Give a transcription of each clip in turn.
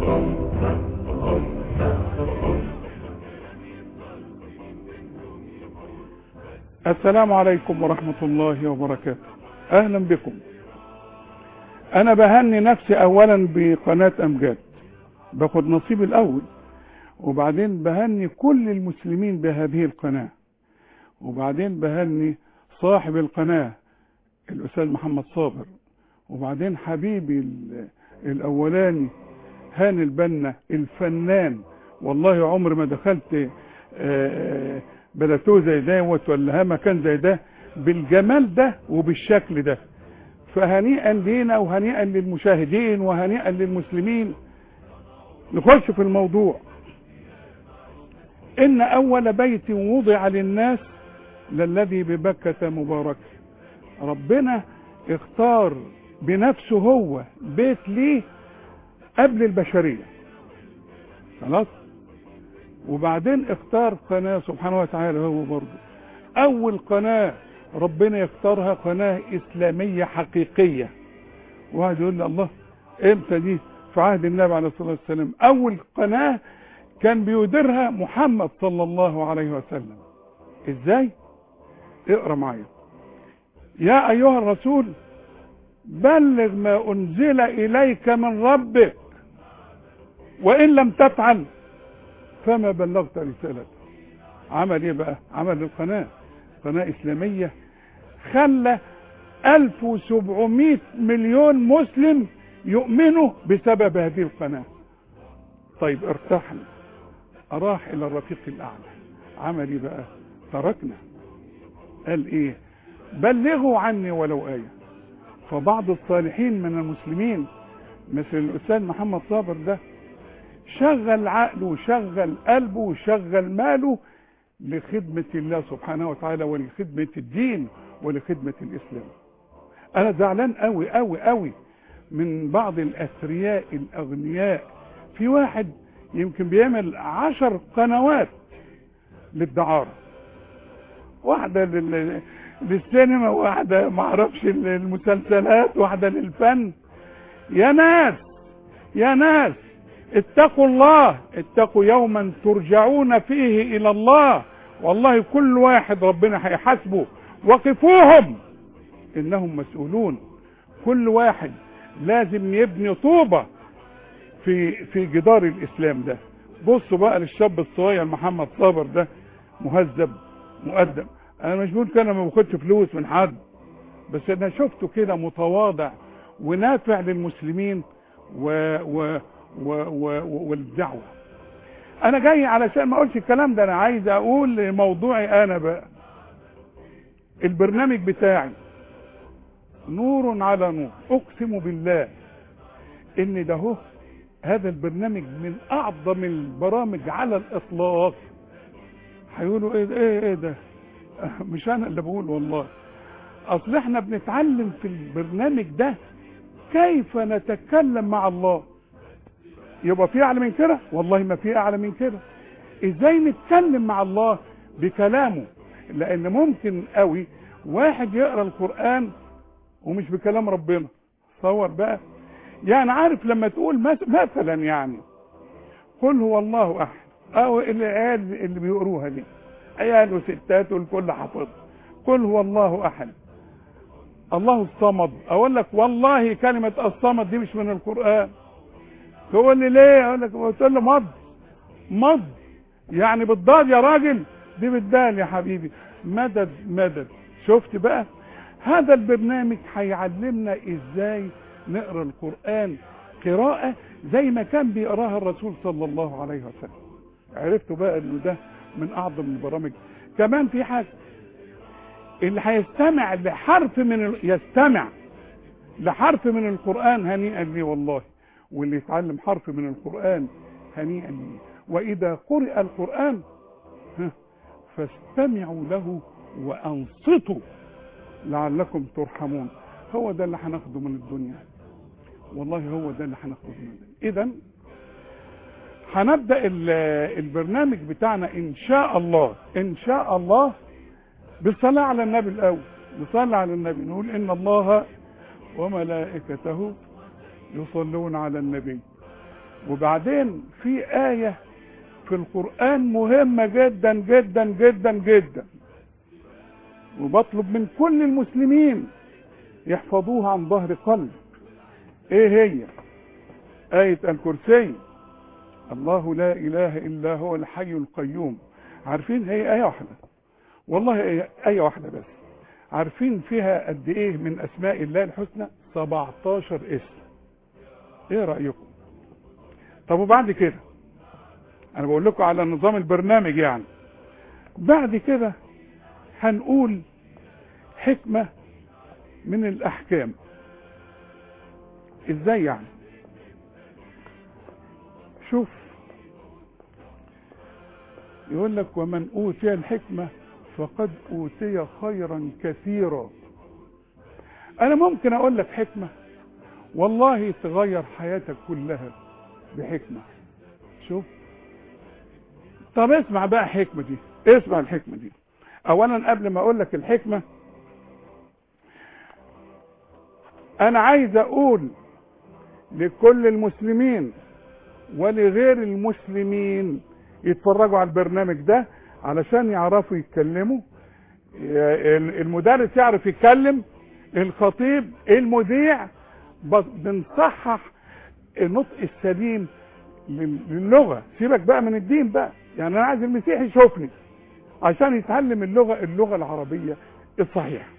السلام عليكم ورحمة الله وبركاته اهلا بكم انا بهني نفسي اولا بقناة امجاد باخد نصيب الاول وبعدين بهني كل المسلمين بهذه القناة وبعدين بهني صاحب القناة الاستاذ محمد صابر وبعدين حبيبي ال- الاولاني هاني البنا الفنان والله عمر ما دخلت آه، بلاتوه زي دوت ولا ها مكان زي ده بالجمال ده وبالشكل ده فهنيئا لينا وهنيئا للمشاهدين وهنيئا للمسلمين نخش في الموضوع ان اول بيت وضع للناس للذي ببكة مبارك ربنا اختار بنفسه هو بيت ليه قبل البشرية خلاص وبعدين اختار قناة سبحانه وتعالى هو برضه اول قناة ربنا يختارها قناة اسلامية حقيقية واحد يقول لي الله امتى دي في عهد النبي عليه الصلاة والسلام اول قناة كان بيديرها محمد صلى الله عليه وسلم ازاي اقرا معايا يا ايها الرسول بلغ ما انزل اليك من ربك وان لم تفعل فما بلغت رسالته عمل ايه بقى عمل القناة قناة اسلامية خلى 1700 مليون مسلم يؤمنوا بسبب هذه القناة طيب ارتحنا اراح الى الرفيق الاعلى عمل ايه بقى تركنا قال ايه بلغوا عني ولو آية فبعض الصالحين من المسلمين مثل الأستاذ محمد صابر ده شغل عقله وشغل قلبه وشغل ماله لخدمة الله سبحانه وتعالى ولخدمة الدين ولخدمة الإسلام أنا زعلان قوي قوي قوي من بعض الأثرياء الأغنياء في واحد يمكن بيعمل عشر قنوات للدعارة واحدة لل... للسينما واحدة معرفش المسلسلات واحدة للفن يا ناس يا ناس اتقوا الله اتقوا يوما ترجعون فيه الى الله والله كل واحد ربنا هيحاسبه وقفوهم انهم مسؤولون كل واحد لازم يبني طوبة في في جدار الاسلام ده بصوا بقى للشاب الصغير محمد صابر ده مهذب مؤدب انا مش بقول كده ما باخدش فلوس من حد بس انا شفته كده متواضع ونافع للمسلمين و و و و والدعوه انا جاي علشان ما اقولش الكلام ده انا عايز اقول موضوعي انا بقى البرنامج بتاعي نور على نور اقسم بالله ان ده هو هذا البرنامج من اعظم البرامج على الاطلاق هيقولوا ايه ايه ايه ده مش انا اللي بقول والله اصل احنا بنتعلم في البرنامج ده كيف نتكلم مع الله يبقى في اعلى من كده والله ما في اعلى من كده ازاي نتكلم مع الله بكلامه لان ممكن قوي واحد يقرا القران ومش بكلام ربنا تصور بقى يعني عارف لما تقول مس- مثلا يعني قل هو الله احد او العيال اللي بيقروها دي عيال وستات والكل حافظ قل هو الله احد الله الصمد اقول لك والله كلمه الصمد دي مش من القران تقول لي ليه اقول لك قلت له مض مض يعني بالضاد يا راجل دي بالدال يا حبيبي مدد مدد شفت بقى هذا البرنامج هيعلمنا ازاي نقرا القران قراءه زي ما كان بيقراها الرسول صلى الله عليه وسلم عرفتوا بقى انه ده من اعظم البرامج كمان في حاجه اللي هيستمع لحرف من ال... يستمع لحرف من القران هنيئا لي والله واللي يتعلم حرف من القران هنيئا لي واذا قرئ القران ها، فاستمعوا له وانصتوا لعلكم ترحمون هو ده اللي هناخده من الدنيا والله هو ده اللي هناخده من الدنيا اذا هنبدا ال- البرنامج بتاعنا ان شاء الله ان شاء الله بالصلاه على النبي الاول نصلي على النبي نقول ان الله وملائكته يصلون على النبي وبعدين في آية في القرآن مهمة جدا جدا جدا جدا وبطلب من كل المسلمين يحفظوها عن ظهر قلب ايه هي آية الكرسي الله لا إله إلا هو الحي القيوم عارفين هي آية واحدة والله هي آية واحدة بس عارفين فيها قد إيه من أسماء الله الحسنى 17 اسم إيه رأيكم طب وبعد كده أنا بقول لكم على نظام البرنامج يعني بعد كده هنقول حكمة من الأحكام إزاي يعني شوف يقول لك ومن أوتي الحكمة فقد أوتي خيرا كثيرا أنا ممكن أقول لك حكمة والله تغير حياتك كلها بحكمة شوف طب اسمع بقى حكمة دي اسمع الحكمة دي أولا قبل ما أقول لك الحكمة أنا عايز أقول لكل المسلمين ولغير المسلمين يتفرجوا على البرنامج ده علشان يعرفوا يتكلموا المدرس يعرف يتكلم الخطيب المذيع بنصحح النطق السليم للغه سيبك بقى من الدين بقى يعني انا عايز المسيح يشوفني عشان يتعلم اللغه اللغه العربيه الصحيحه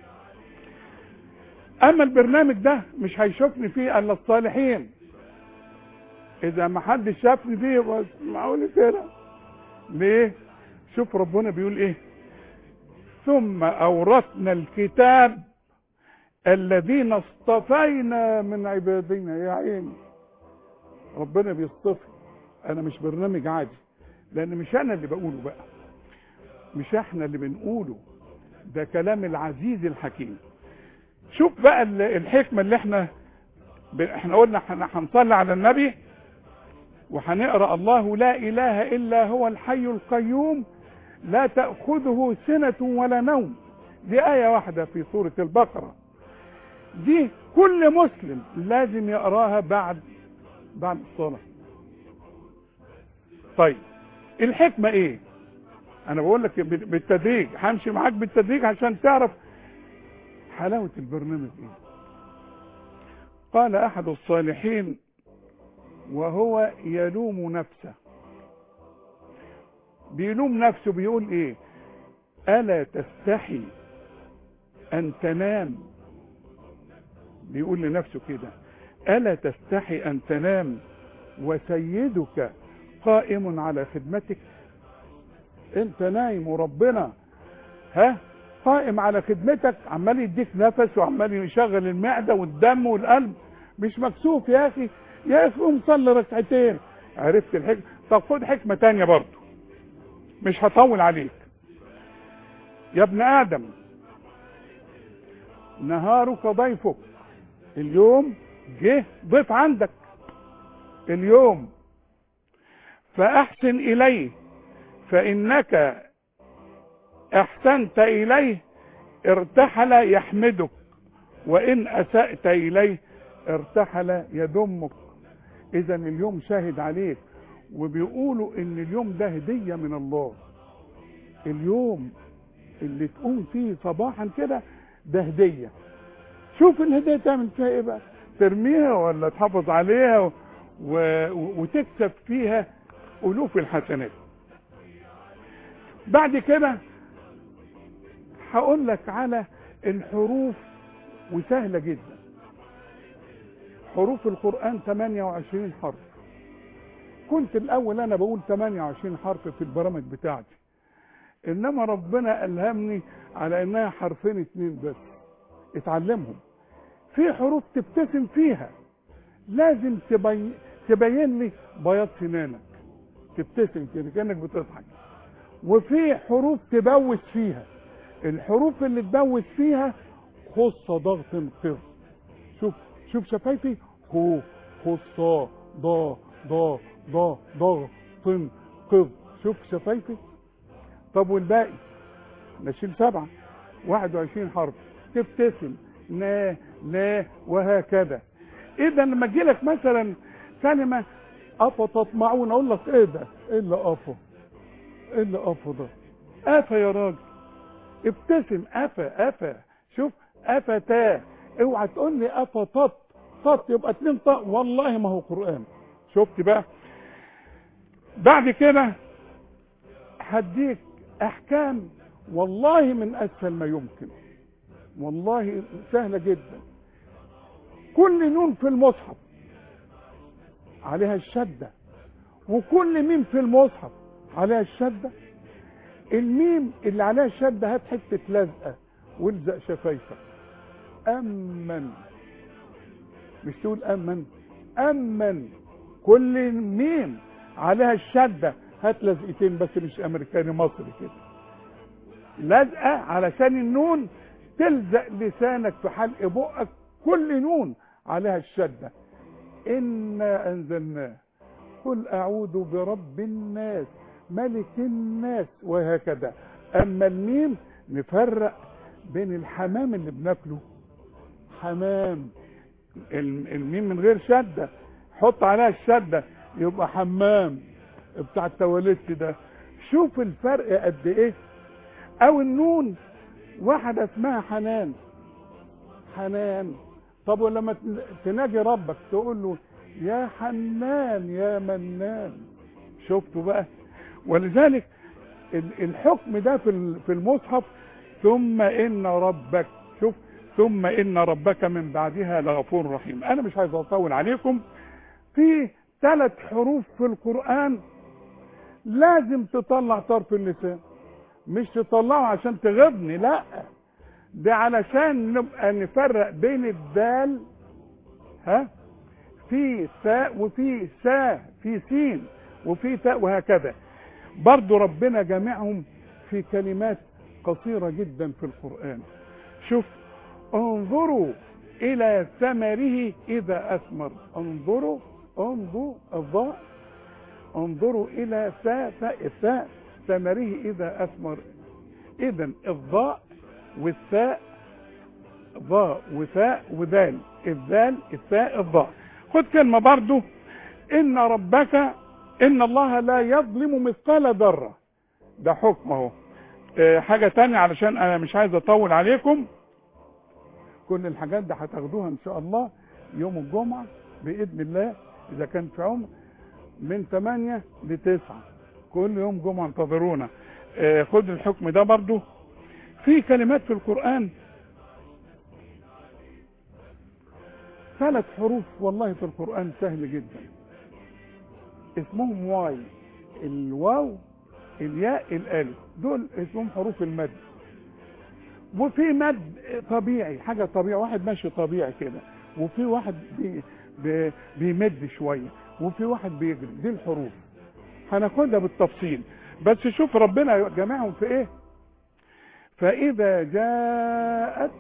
اما البرنامج ده مش هيشوفني فيه الا الصالحين اذا ما حدش شافني فيه بس معقول كده ليه شوف ربنا بيقول ايه ثم اورثنا الكتاب الذين اصطفينا من عبادنا يا عيني ربنا بيصطفي انا مش برنامج عادي لان مش انا اللي بقوله بقى مش احنا اللي بنقوله ده كلام العزيز الحكيم شوف بقى الحكمه اللي احنا احنا قلنا هنصلي على النبي وهنقرا الله لا اله الا هو الحي القيوم لا تاخذه سنه ولا نوم دي ايه واحده في سوره البقره دي كل مسلم لازم يقراها بعد بعد الصلاه طيب الحكمه ايه انا بقول لك بالتدريج همشي معاك بالتدريج عشان تعرف حلاوه البرنامج ايه قال احد الصالحين وهو يلوم نفسه بيلوم نفسه بيقول ايه الا تستحي ان تنام بيقول لنفسه كده الا تستحي ان تنام وسيدك قائم على خدمتك انت نايم وربنا ها قائم على خدمتك عمال يديك نفس وعمال يشغل المعده والدم والقلب مش مكسوف يا اخي يا اخي قوم صلي ركعتين عرفت الحكمه طب خد حكمه تانية برضه مش هطول عليك يا ابن ادم نهارك ضيفك اليوم جه ضيف عندك اليوم فاحسن اليه فانك احسنت اليه ارتحل يحمدك وان اسات اليه ارتحل يذمك اذا اليوم شاهد عليك وبيقولوا ان اليوم ده هديه من الله اليوم اللي تقوم فيه صباحا كده ده هديه شوف الهديه تعمل فيها ايه بقى ترميها ولا تحافظ عليها و... و... وتكسب فيها الوف الحسنات بعد كده هقول لك على الحروف وسهله جدا حروف القرآن 28 حرف كنت الأول أنا بقول 28 حرف في البرامج بتاعتي إنما ربنا ألهمني على إنها حرفين اتنين بس اتعلمهم في حروف تبتسم فيها لازم تبين, تبين لي بياض سنانك تبتسم كده كأنك بتضحك وفي حروف تبوس فيها الحروف اللي تبوس فيها خص ضغط قر شوف شوف شفايفي هو خصا ضا ضا ضا ضغ طن قض شوف شفايفي طب والباقي نشيل سبعة واحد وعشرين حرف تبتسم نا لا وهكذا اذا لما تجي لك مثلا كلمة افتطمعون اقول لك ايه ده ايه اللي افا ايه اللي افا ده افا يا راجل ابتسم افا افا شوف افتا اوعى تقول لي افطت طط يبقى اتنين طاء والله ما هو قران شفت بقى بعد كده هديك احكام والله من اسهل ما يمكن والله سهله جدا كل نون في المصحف عليها الشده وكل ميم في المصحف عليها الشده الميم اللي عليها الشده هات حته لزقه والزق شفايفك امن مش تقول امن امن كل ميم عليها الشده هات لزقتين بس مش امريكاني مصري كده لزقه علشان النون تلزق لسانك في حلق بقك كل نون عليها الشده انا انزلناه قل اعوذ برب الناس ملك الناس وهكذا اما الميم نفرق بين الحمام اللي بناكله حمام الميم من غير شده حط عليها الشده يبقى حمام بتاع التواليت ده شوف الفرق قد ايه او النون واحده اسمها حنان حنان طب ولما تناجي ربك تقول له يا حنان يا منان شفتوا بقى ولذلك الحكم ده في في المصحف ثم ان ربك شوف ثم ان ربك من بعدها لغفور رحيم انا مش عايز اطول عليكم في ثلاث حروف في القران لازم تطلع طرف اللسان مش تطلعه عشان تغضني لا ده علشان نبقى نفرق بين الدال ها في ثاء وفي سا في سين وفي تاء وهكذا برضو ربنا جامعهم في كلمات قصيرة جدا في القرآن شوف انظروا إلى ثمره إذا أثمر انظروا انظروا الضاء انظروا إلى ثاء ثاء ثاء ثمره إذا أثمر إذا الضاء والثاء ضاء وثاء وذال الذال الثاء الضاء خد كلمة برضو إن ربك إن الله لا يظلم مثقال ذرة ده حكم اهو اه حاجة تانية علشان أنا مش عايز أطول عليكم كل الحاجات دي هتاخدوها إن شاء الله يوم الجمعة بإذن الله إذا كان في عمر من 8 ل 9 كل يوم جمعة انتظرونا اه خد الحكم ده برضو في كلمات في القرآن ثلاث حروف والله في القرآن سهل جدا اسمهم واي الواو الياء الالف دول اسمهم حروف المد وفي مد طبيعي حاجة طبيعي واحد ماشي طبيعي كده وفي واحد بي بي بيمد شوية وفي واحد بيجري دي الحروف هناخدها بالتفصيل بس شوف ربنا جمعهم في ايه فإذا جاءت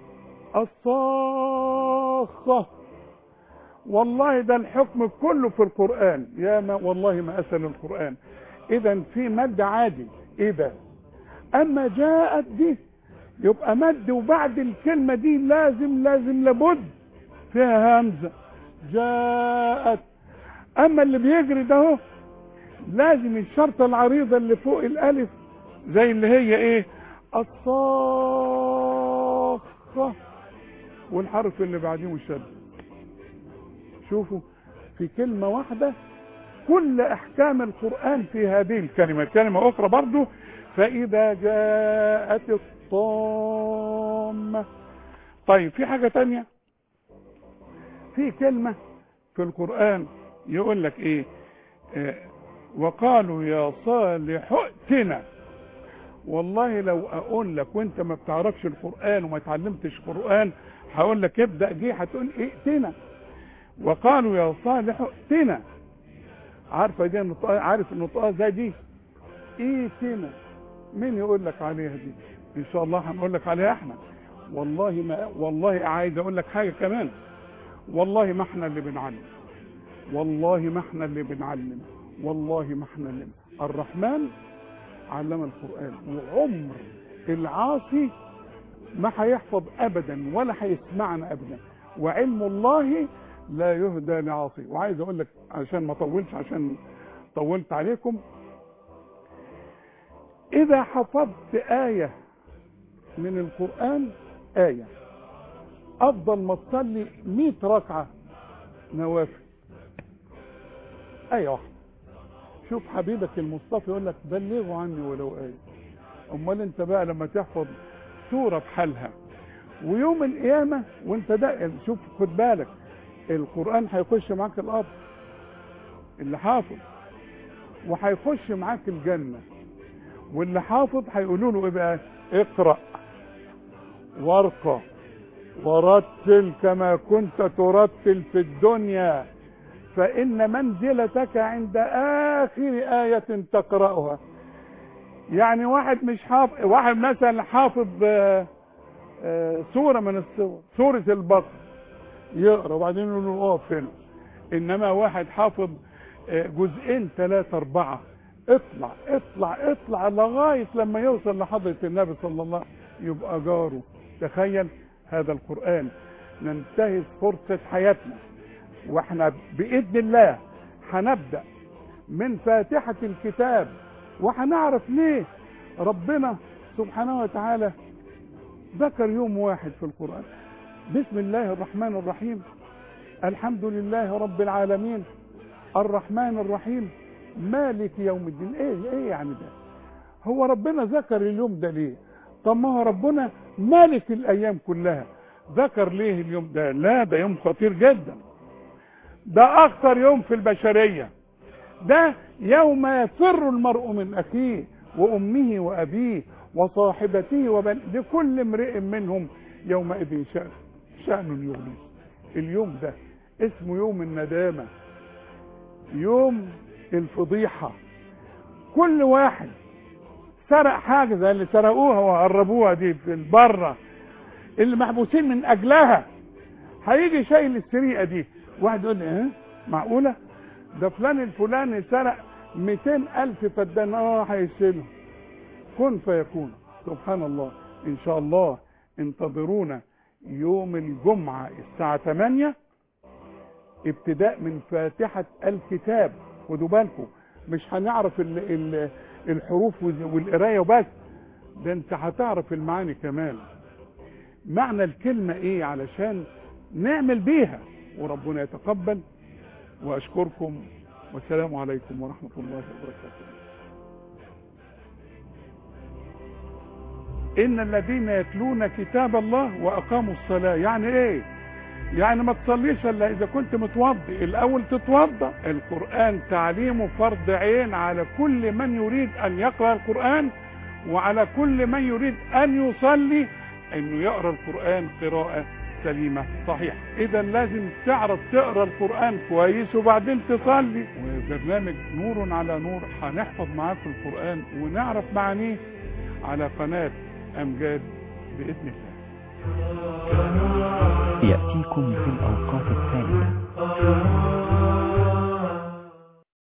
الصاخة والله ده الحكم كله في القرآن يا ما والله ما أسأل القرآن إذا في مد عادي إذا أما جاءت دي يبقى مد وبعد الكلمة دي لازم لازم لابد فيها همزة جاءت أما اللي بيجري ده هو لازم الشرطة العريضة اللي فوق الألف زي اللي هي إيه الصاخة والحرف اللي بعديه الشد شوفوا في كلمة واحدة كل احكام القرآن في هذه الكلمة كلمة اخرى برضو فاذا جاءت الطامة طيب في حاجة تانية في كلمة في القرآن يقول لك ايه آه وقالوا يا صالح ائتنا والله لو اقول لك وانت ما بتعرفش القرآن وما تعلمتش قرآن هقول لك ابدأ جه هتقول ائتنا وقالوا يا صالح ائتنا عارفه دي النطقه عارف النطقه زي دي ائتنا مين يقول لك عليها دي ان شاء الله هنقول لك عليها احنا والله ما والله عايز اقول لك حاجه كمان والله ما احنا اللي بنعلم والله ما احنا اللي بنعلم والله ما احنا اللي الرحمن علم القران وعمر العاصي ما هيحفظ ابدا ولا هيسمعنا ابدا وعلم الله لا يهدى لعاصي وعايز اقول لك عشان ما اطولش عشان طولت عليكم اذا حفظت آية من القرآن آية افضل ما تصلي 100 ركعة نوافل آية واحدة شوف حبيبك المصطفى يقول لك بلغوا عني ولو آية امال انت بقى لما تحفظ سورة بحالها ويوم القيامة وانت ده شوف خد بالك القرآن هيخش معاك الأرض اللي حافظ وهيخش معاك الجنة واللي حافظ هيقولوا له ايه بقى اقرأ وارقى ورتل كما كنت ترتل في الدنيا فإن منزلتك عند آخر آية تقرأها يعني واحد مش حافظ واحد مثلا حافظ آه، آه، سورة من السور سورة البقرة يقرأ وبعدين يقول له اقف هنا إنما واحد حافظ آه، جزئين ثلاثة أربعة اطلع اطلع اطلع لغاية لما يوصل لحضرة النبي صلى الله عليه وسلم يبقى جاره تخيل هذا القرآن ننتهز فرصة حياتنا واحنا بإذن الله هنبدأ من فاتحة الكتاب وهنعرف ليه ربنا سبحانه وتعالى ذكر يوم واحد في القرآن بسم الله الرحمن الرحيم الحمد لله رب العالمين الرحمن الرحيم مالك يوم الدين ايه ايه يعني ده هو ربنا ذكر اليوم ده ليه طب ما هو ربنا مالك الايام كلها ذكر ليه اليوم ده لا ده يوم خطير جدا ده اخطر يوم في البشريه ده يوم يفر المرء من اخيه وامه وابيه وصاحبته وبن لكل امرئ منهم يومئذ شأن شأن يغنيه اليوم ده اسمه يوم الندامة يوم الفضيحة كل واحد سرق حاجة زي اللي سرقوها وهربوها دي في البرة اللي محبوسين من أجلها هيجي شايل السرقة دي واحد يقول لي ها معقولة ده فلان الفلاني سرق 200 ألف فدان اه هيشيله كن فيكون سبحان الله إن شاء الله انتظرونا يوم الجمعة الساعة 8 ابتداء من فاتحة الكتاب خدوا بالكم مش هنعرف ال ال الحروف والقراية وبس ده انت هتعرف المعاني كمان معنى الكلمة ايه علشان نعمل بيها وربنا يتقبل واشكركم والسلام عليكم ورحمة الله وبركاته ان الذين يتلون كتاب الله واقاموا الصلاة يعني ايه يعني ما تصليش الا اذا كنت متوضي الاول تتوضا القران تعليمه فرض عين على كل من يريد ان يقرا القران وعلى كل من يريد ان يصلي انه يقرا القران قراءه سليمه صحيحه اذا لازم تعرف تقرا القران كويس وبعدين تصلي وبرنامج نور على نور هنحفظ معاكم القران ونعرف معانيه على قناه امجاد باذن الله يأتيكم في الأوقات التالية